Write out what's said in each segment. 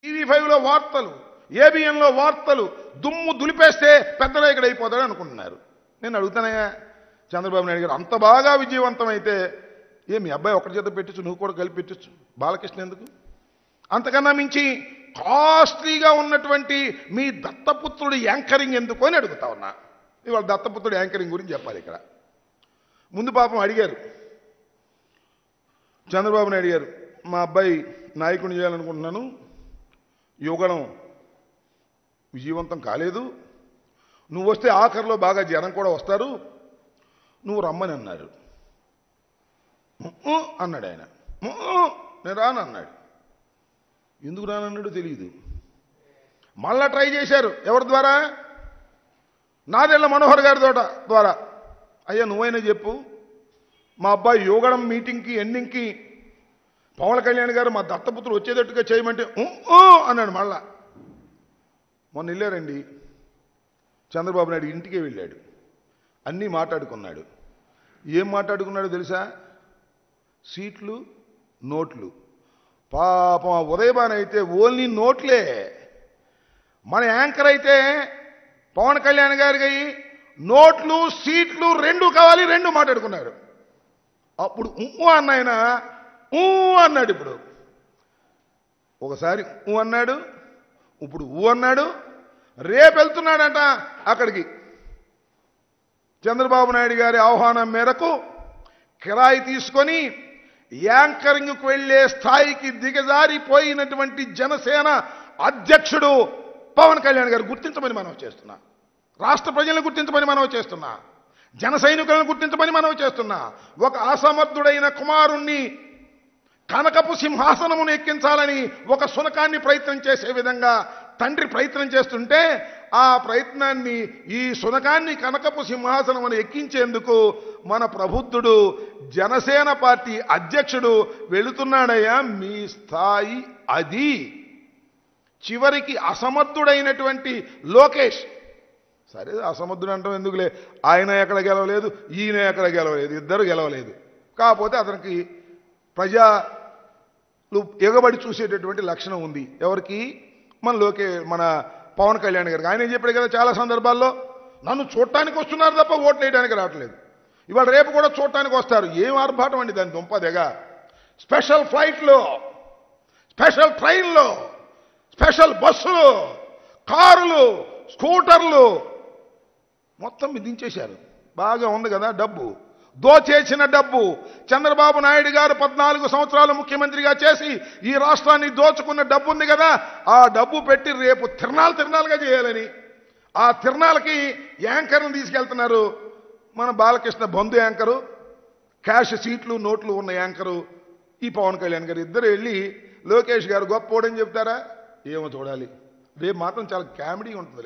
TV ఫైవ్లో వార్తలు ఏబిఎన్లో వార్తలు దుమ్ము దులిపేస్తే పెద్ద నాయకుడు అయిపోతాడు అనుకుంటున్నారు నేను అడుగుతానయ్యా చంద్రబాబు నాయుడు గారు అంత బాగా విజయవంతమైతే ఏ మీ అబ్బాయి ఒకటి చేత పెట్టచ్చు నువ్వు కూడా కలిపి పెట్టచ్చు బాలకృష్ణ ఎందుకు అంతకన్నా మించి కాస్ట్లీగా ఉన్నటువంటి మీ దత్తపుత్రుడి యాంకరింగ్ ఎందుకు అని అడుగుతా ఉన్నా ఇవాళ దత్తపుత్రుడి యాంకరింగ్ గురించి చెప్పాలి ఇక్కడ ముందు పాపం అడిగారు చంద్రబాబు నాయుడు గారు మా అబ్బాయి నాయకుడిని చేయాలనుకుంటున్నాను యువగణం విజయవంతం కాలేదు నువ్వు వస్తే ఆఖరిలో బాగా జనం కూడా వస్తారు నువ్వు రమ్మని అన్నారు "ఉమ్మ్" అన్నాడు ఆయన "ఉమ్మ్, నేను రాను అన్నాడు ఎందుకు రానన్నాడు తెలియదు మళ్ళా ట్రై చేశారు ఎవరి ద్వారా నాదెళ్ల మనోహర్ గారి తోట ద్వారా అయ్యా నువ్వైనా చెప్పు మా అబ్బాయి యోగడం మీటింగ్కి ఎండింగ్కి పవన్ కళ్యాణ్ గారు మా దత్తపుత్రులు వచ్చేటట్టుగా చేయమంటే "ఉ, ఊ" అన్నాడు మళ్ళా మొన్న వెళ్ళారండి చంద్రబాబు నాయుడు ఇంటికే వెళ్ళాడు అన్నీ మాట్లాడుకున్నాడు ఏం మాట్లాడుకున్నాడో తెలుసా సీట్లు నోట్లు పాపం ఆ ఉదయబాన్ అయితే ఓన్లీ నోట్లే మన యాంకర్ అయితే పవన్ కళ్యాణ్ గారికి నోట్లు సీట్లు రెండు కావాలి రెండు మాట్లాడుకున్నారు అప్పుడు ఊ అన్నాయన ఊ అన్నాడు ఇప్పుడు ఒకసారి ఊ అన్నాడు ఇప్పుడు ఊ అన్నాడు రేపు వెళ్తున్నాడంట అక్కడికి చంద్రబాబు నాయుడు గారి ఆహ్వానం మేరకు కిరాయి తీసుకొని యాంకరింగ్కు వెళ్లే స్థాయికి దిగజారిపోయినటువంటి జనసేన అధ్యక్షుడు పవన్ కళ్యాణ్ గారు గుర్తించమని మనం చేస్తున్నా రాష్ట్ర ప్రజలను గుర్తించమని మనం చేస్తున్నా జన సైనికులను గుర్తించమని మనం చేస్తున్నా ఒక అసమర్థుడైన కుమారుణ్ణి కనకపు సింహాసనమును ఎక్కించాలని ఒక సునకాన్ని ప్రయత్నం చేసే విధంగా తండ్రి ప్రయత్నం చేస్తుంటే ఆ ప్రయత్నాన్ని ఈ సునకాన్ని కనకపు సింహాసనమును ఎక్కించేందుకు మన ప్రబుద్ధుడు జనసేన పార్టీ అధ్యక్షుడు వెళుతున్నాడయ్యా మీ స్థాయి అది చివరికి అసమర్థుడైనటువంటి లోకేష్ సరే అసమర్థుడు అంటాం ఎందుకులే ఆయన ఎక్కడ గెలవలేదు ఈయన ఎక్కడ గెలవలేదు ఇద్దరు గెలవలేదు కాకపోతే అతనికి ప్రజలు ఎగబడి చూసేటటువంటి లక్షణం ఉంది ఎవరికి మన లోకే మన పవన్ కళ్యాణ్ గారికి ఆయన ఏం చెప్పాడు కదా చాలా సందర్భాల్లో నన్ను చూడటానికి వస్తున్నారు తప్ప ఓట్లు వేయడానికి రావట్లేదు ఇవాళ రేపు కూడా చూడటానికి వస్తారు ఏం ఆర్భాటం అండి దాని దుంపదెగా స్పెషల్ ఫ్లైట్లో స్పెషల్ ట్రైన్లో స్పెషల్ బస్సులు కారులు స్కూటర్లు మొత్తం మీద దించేశారు బాగా ఉంది కదా డబ్బు దోచేసిన డబ్బు చంద్రబాబు నాయుడు గారు పద్నాలుగు సంవత్సరాలు ముఖ్యమంత్రిగా చేసి ఈ రాష్ట్రాన్ని దోచుకున్న డబ్బు ఉంది కదా ఆ డబ్బు పెట్టి రేపు తిరణాలు తిరణాలుగా చేయాలని ఆ తిరణాలకి యాంకర్ను తీసుకెళ్తున్నారు మన బాలకృష్ణ బంధు యాంకరు క్యాష్ సీట్లు నోట్లు ఉన్న యాంకరు ఈ పవన్ కళ్యాణ్ గారు ఇద్దరు వెళ్ళి లోకేష్ గారు గొప్పోడని చెప్తారా ఏమో చూడాలి రేపు మాత్రం చాలా కామెడీ ఉంటుంది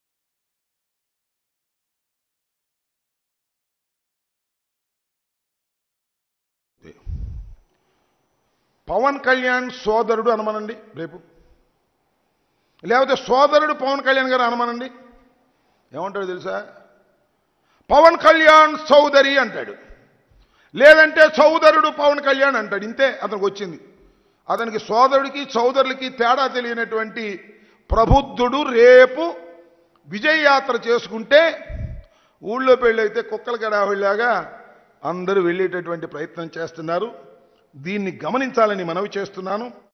పవన్ కళ్యాణ్ సోదరుడు అనమనండి రేపు లేకపోతే సోదరుడు పవన్ కళ్యాణ్ గారు అనమనండి ఏమంటాడు తెలుసా పవన్ కళ్యాణ్ సోదరి అంటాడు లేదంటే సోదరుడు పవన్ కళ్యాణ్ అంటాడు ఇంతే అతనికి వచ్చింది అతనికి సోదరుడికి సోదరులకి తేడా తెలియనటువంటి ప్రబుద్ధుడు రేపు విజయ యాత్ర చేసుకుంటే ఊళ్ళో పెళ్ళైతే కుక్కల గడావిలాగా అందరూ వెళ్ళేటటువంటి ప్రయత్నం చేస్తున్నారు దీన్ని గమనించాలని మనవి చేస్తున్నాను